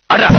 அடா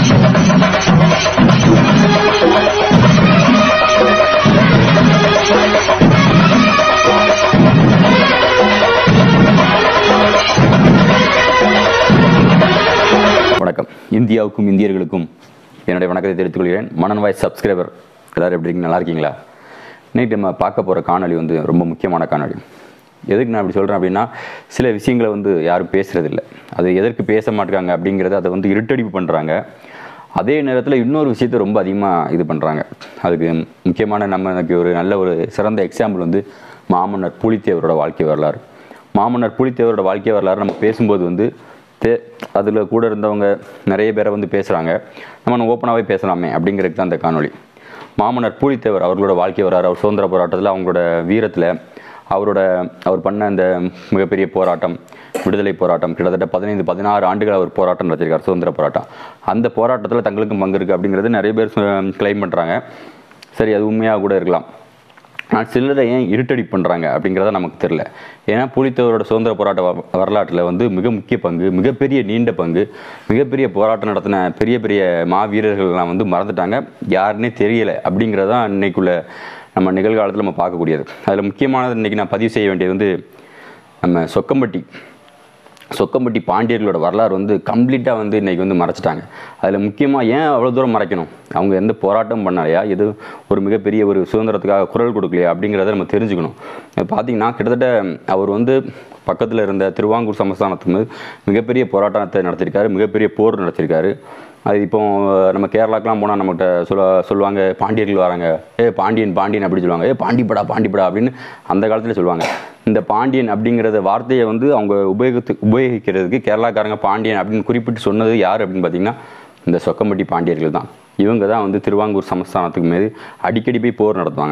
வணக்கம் இந்தியாவுக்கும் இந்தியர்களுக்கும் என்னுடைய வணக்கத்தை தெரிவித்துக் கொள்கிறேன் மனன் வாய்ஸ் சப்ஸ்கிரைபர் எல்லாரும் எப்படி இருக்கீங்க நல்லா இருக்கீங்களா இன்னைக்கு நம்ம பார்க்க போகிற காணொளி வந்து ரொம்ப முக்கியமான காணொளி எதுக்கு நான் அப்படி சொல்கிறேன் அப்படின்னா சில விஷயங்களை வந்து யாரும் பேசுறதில்ல அது எதற்கு பேச மாட்டாங்க அப்படிங்கிறத அதை வந்து இருட்டடிப்பு பண்ணுறாங்க அதே நேரத்தில் இன்னொரு விஷயத்தை ரொம்ப அதிகமாக இது பண்ணுறாங்க அதுக்கு முக்கியமான நம்ம எனக்கு ஒரு நல்ல ஒரு சிறந்த எக்ஸாம்பிள் வந்து மாமன்னர் புலித்தேவரோட வாழ்க்கை வரலாறு மாமன்னர் புலித்தேவரோட வாழ்க்கை வரலாறு நம்ம பேசும்போது வந்து தே அதில் கூட இருந்தவங்க நிறைய பேரை வந்து பேசுகிறாங்க நம்ம ஓப்பனாகவே பேசலாமே அப்படிங்கிறதுக்கு தான் அந்த காணொளி மாமன்னர் பூலித்தேவர் அவர்களோட வாழ்க்கை வரலாறு அவர் சுதந்திர போராட்டத்தில் அவங்களோட வீரத்தில் அவரோட அவர் பண்ண அந்த மிகப்பெரிய போராட்டம் விடுதலை போராட்டம் கிட்டத்தட்ட பதினைந்து பதினாறு ஆண்டுகள் அவர் போராட்டம் நடத்திருக்கார் சுதந்திர போராட்டம் அந்த போராட்டத்தில் தங்களுக்கும் பங்கு இருக்குது அப்படிங்கிறது நிறைய பேர் கிளைம் பண்ணுறாங்க சரி அது உண்மையாக கூட இருக்கலாம் ஆனால் சிலரை ஏன் இருட்டடி பண்ணுறாங்க அப்படிங்கிறத நமக்கு தெரியல ஏன்னா புலித்தேவரோட சுதந்திர போராட்ட வ- வரலாற்றில் வந்து மிக முக்கிய பங்கு மிகப்பெரிய நீண்ட பங்கு மிகப்பெரிய போராட்டம் நடத்தின பெரிய பெரிய மாவீரர்கள்லாம் வந்து மறந்துட்டாங்க யாருன்னே தெரியல அப்படிங்கிறது தான் இன்னைக்குள்ள நம்ம நிகழ்காலத்தில் நம்ம பார்க்கக்கூடியது அதில் முக்கியமானது இன்னைக்கு நான் பதிவு செய்ய வேண்டியது வந்து நம்ம சொக்கம்பட்டி சொக்கம்பட்டி பாண்டியர்களோட வரலாறு வந்து கம்ப்ளீட்டாக வந்து இன்றைக்கி வந்து மறைச்சிட்டாங்க அதில் முக்கியமாக ஏன் அவ்வளோ தூரம் மறைக்கணும் அவங்க எந்த போராட்டம் பண்ணலையா எது ஒரு மிகப்பெரிய ஒரு சுதந்திரத்துக்காக குரல் கொடுக்கலையா அப்படிங்கிறத நம்ம தெரிஞ்சுக்கணும் இப்ப பார்த்தீங்கன்னா கிட்டத்தட்ட அவர் வந்து பக்கத்தில் இருந்த திருவாங்கூர் சமஸ்தானத்துக்கு மீது மிகப்பெரிய போராட்டத்தை நடத்தியிருக்காரு மிகப்பெரிய போர் நடத்தியிருக்காரு அது இப்போ நம்ம கேரளாக்கெலாம் போனால் நம்மகிட்ட சொல்ல சொல்லுவாங்க பாண்டியர்கள் வராங்க ஏ பாண்டியன் பாண்டியன் அப்படி சொல்லுவாங்க ஏ பாண்டிப்படா பாண்டிப்படா அப்படின்னு அந்த காலத்தில் சொல்லுவாங்க இந்த பாண்டியன் அப்படிங்கிறத வார்த்தையை வந்து அவங்க உபயோகித்து உபயோகிக்கிறதுக்கு கேரளாக்காரங்க பாண்டியன் அப்படின்னு குறிப்பிட்டு சொன்னது யார் அப்படின்னு பார்த்தீங்கன்னா இந்த சொக்கம்பட்டி பாண்டியர்கள் தான் இவங்க தான் வந்து திருவாங்கூர் சமஸ்தானத்துக்கு மீது அடிக்கடி போய் போர் நடத்துவாங்க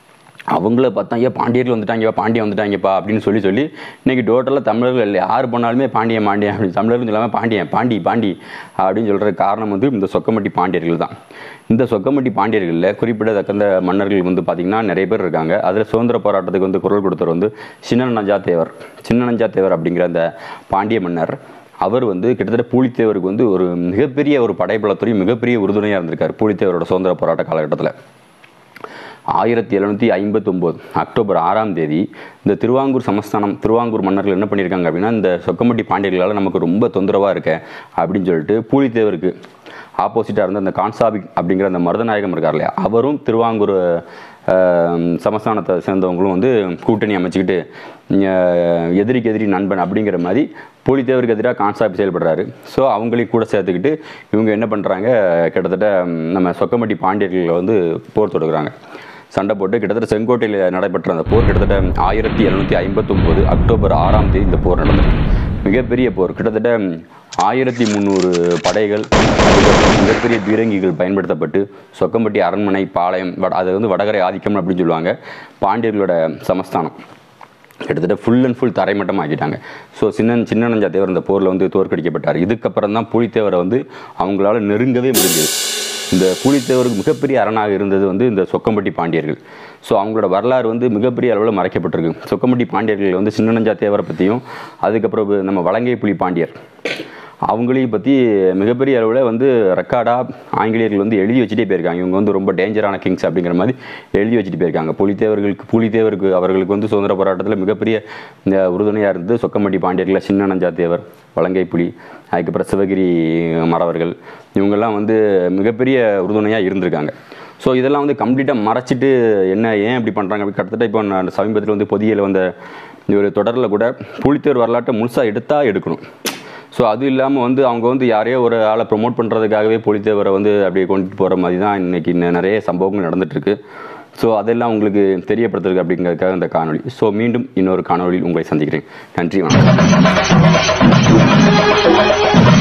அவங்கள பார்த்தா ஏன் பாண்டியர்கள் வந்துட்டாங்கப்பா பாண்டியன் வந்துட்டாங்கப்பா அப்படின்னு சொல்லி சொல்லி இன்னைக்கு டோட்டலாக தமிழர்கள் இல்லை யார் பண்ணாலுமே பாண்டியன் பாண்டியன் அப்படி தமிழர்கள் சொல்லாமல் பாண்டியன் பாண்டி பாண்டி அப்படின்னு சொல்கிற காரணம் வந்து இந்த சொக்கம்பட்டி பாண்டியர்கள் தான் இந்த சொக்கம்பட்டி பாண்டியர்களில் குறிப்பிடத்தக்க மன்னர்கள் வந்து பார்த்திங்கன்னா நிறைய பேர் இருக்காங்க அதில் சுதந்திர போராட்டத்துக்கு வந்து குரல் கொடுத்தவர் வந்து சின்ன நஞ்சா தேவர் சின்ன நஞ்சா தேவர் அப்படிங்கிற அந்த பாண்டிய மன்னர் அவர் வந்து கிட்டத்தட்ட பூலித்தேவருக்கு வந்து ஒரு மிகப்பெரிய ஒரு படைபலத்துறையும் மிகப்பெரிய உறுதுணையாக இருந்திருக்கார் பூலித்தேவரோட சுதந்திர போராட்ட காலகட்டத்தில் ஆயிரத்தி எழுநூற்றி ஐம்பத்தொம்போது அக்டோபர் ஆறாம் தேதி இந்த திருவாங்கூர் சமஸ்தானம் திருவாங்கூர் மன்னர்கள் என்ன பண்ணியிருக்காங்க அப்படின்னா இந்த சொக்கம்பட்டி பாண்டியர்களால் நமக்கு ரொம்ப தொந்தரவாக இருக்க அப்படின்னு சொல்லிட்டு பூலித்தேவருக்கு ஆப்போசிட்டாக இருந்த அந்த கான்சாபி அப்படிங்கிற அந்த மருதநாயகம் இருக்கார் இல்லையா அவரும் திருவாங்கூர் அஹ், சமஸ்தானத்தை சேர்ந்தவங்களும் வந்து கூட்டணி அமைச்சுக்கிட்டு அஹ், எதிரிக்கு எதிரி நண்பன் அப்படிங்கிற மாதிரி பூலித்தேவருக்கு எதிராக கான்சாபி செயல்படுறாரு ஸோ அவங்களையும் கூட சேர்த்துக்கிட்டு இவங்க என்ன பண்ணுறாங்க கிட்டத்தட்ட ம், நம்ம சொக்கம்பட்டி பாண்டியர்களை வந்து போர் தொடுக்கிறாங்க சண்டை போட்டு கிட்டத்தட்ட செங்கோட்டையில் நடைபெற்ற அந்த போர் கிட்டத்தட்ட ஆயிரத்தி எழுநூற்றி ஐம்பத்தொம்போது அக்டோபர் ஆறாம் தேதி இந்த போர் நடந்தது மிகப்பெரிய போர் கிட்டத்தட்ட ஆயிரத்தி முந்நூறு படைகள் அதுக்கப்புறம் மிகப்பெரிய பீரங்கிகள் பயன்படுத்தப்பட்டு சொக்கம்பட்டி அரண்மனை பாளையம் வட அது வந்து வடகரை ஆதிக்கம் அப்படின்னு சொல்லுவாங்க பாண்டியர்களோட சமஸ்தானம் கிட்டத்தட்ட ஃபுல் அண்ட் ஃபுல் தரைமட்டம் ஆக்கிட்டாங்க ஸோ சின்ன சின்ன நஞ்சா தேவர் இந்த போரில் வந்து தோற்கடிக்கப்பட்டார் இதுக்கப்புறம் தான் புலித்தேவரை வந்து அவங்களால நெருங்கவே முடிஞ்சது இந்த புலித்தேவருக்கு மிகப்பெரிய அரணாக இருந்தது வந்து இந்த சொக்கம்பட்டி பாண்டியர்கள் ஸோ அவங்களோட வரலாறு வந்து மிகப்பெரிய அளவில் மறைக்கப்பட்டிருக்கு சொக்கம்பட்டி பாண்டியர்கள் வந்து சின்ன நஞ்சா தேவரை பற்றியும் அதுக்கப்புறம் நம்ம வலங்கை புலி பாண்டியர் அவங்களையும் பற்றி மிகப்பெரிய அளவில் வந்து ரெக்கார்டாக ஆங்கிலேயர்கள் வந்து எழுதி வச்சுட்டே போயிருக்காங்க இவங்க வந்து ரொம்ப டேஞ்சரான கிங்ஸ் அப்படிங்கிற மாதிரி எழுதி வச்சுட்டு போயிருக்காங்க புலித்தேவர்களுக்கு புலித்தேவருக்கு அவர்களுக்கு வந்து சுதந்திர போராட்டத்தில் மிகப்பெரிய இந்த உறுதுணையாக இருந்தது சொக்கம்பட்டி பாண்டியர்கள் சின்ன நஞ்சா தேவர் வலங்கை புலி அதுக்கப்புறம் சிவகிரி மறவர்கள் இவங்கெல்லாம் வந்து மிகப்பெரிய உறுதுணையாக இருந்திருக்காங்க ஸோ இதெல்லாம் வந்து கம்ப்ளீட்டாக மறைச்சிட்டு என்ன ஏன் இப்படி பண்ணுறாங்க அப்படி கிட்டத்தட்ட இப்போ நான் சமீபத்தில் வந்து பொதியில் வந்த ஒரு தொடரில் கூட புலித்தேவர் வரலாற்றை முழுசாக எடுத்தால் எடுக்கணும் ஸோ அது இல்லாமல் வந்து அவங்க வந்து யாரையோ ஒரு ஆளை ப்ரொமோட் பண்ணுறதுக்காகவே புலித்தேவரை வந்து அப்படியே கொண்டுட்டு போகிற மாதிரி தான் இன்றைக்கி நிறைய சம்பவங்கள் நடந்துட்டுருக்கு ஸோ அதெல்லாம் உங்களுக்கு தெரியப்படுத்துறது அப்படிங்கிறதுக்காக இந்த காணொளி ஸோ மீண்டும் இன்னொரு காணொளியில் உங்களை சந்திக்கிறேன் நன்றி வணக்கம்